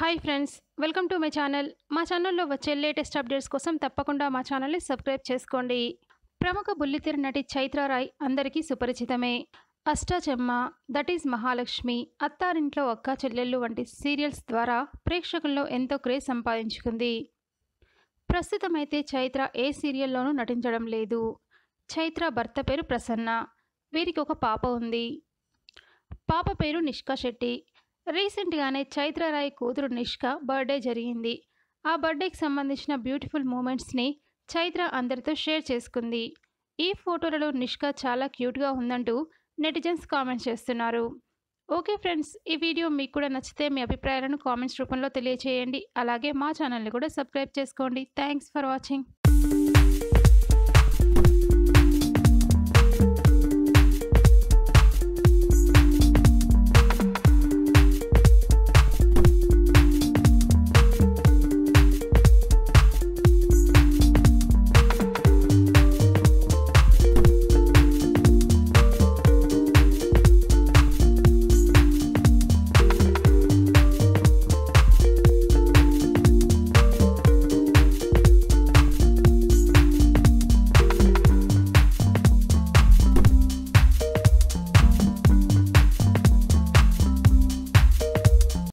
hi friends welcome to my channel మా ఛానల్లో వచ్చే లేటెస్ట్ అప్డేట్స్ కోసం తప్పకుండా మా ఛానల్ని సబ్స్క్రైబ్ చేసుకోండి ప్రముఖ బుల్లితెర నటి చైత్ర రాయ్ అందరికీ సుపరిచితమే అష్టాచెమ్మ దట్ ఈజ్ మహాలక్ష్మి అత్తారింట్లో అక్క చెల్లెళ్ళు వంటి సీరియల్స్ ద్వారా ప్రేక్షకుల్లో ఎంతో క్రేజ్ సంపాదించుకుంది ప్రస్తుతమైతే చైత్ర ఏ సీరియల్లోనూ నటించడం లేదు చైత్ర భర్త పేరు ప్రసన్న వీరికి ఒక పాప ఉంది పాప పేరు నిష్కా శెట్టి రీసెంట్గానే చైత్ర రాయ్ కూతురు నిష్క బర్త్డే జరిగింది ఆ బర్త్డేకి సంబంధించిన బ్యూటిఫుల్ మూమెంట్స్ని చైత్ర అందరితో షేర్ చేసుకుంది ఈ ఫోటోలలో నిష్క చాలా క్యూట్గా ఉందంటూ నెటిజన్స్ కామెంట్స్ చేస్తున్నారు ఓకే ఫ్రెండ్స్ ఈ వీడియో మీకు కూడా నచ్చితే మీ అభిప్రాయాలను కామెంట్స్ రూపంలో తెలియచేయండి అలాగే మా ఛానల్ని కూడా సబ్స్క్రైబ్ చేసుకోండి థ్యాంక్స్ ఫర్ వాచింగ్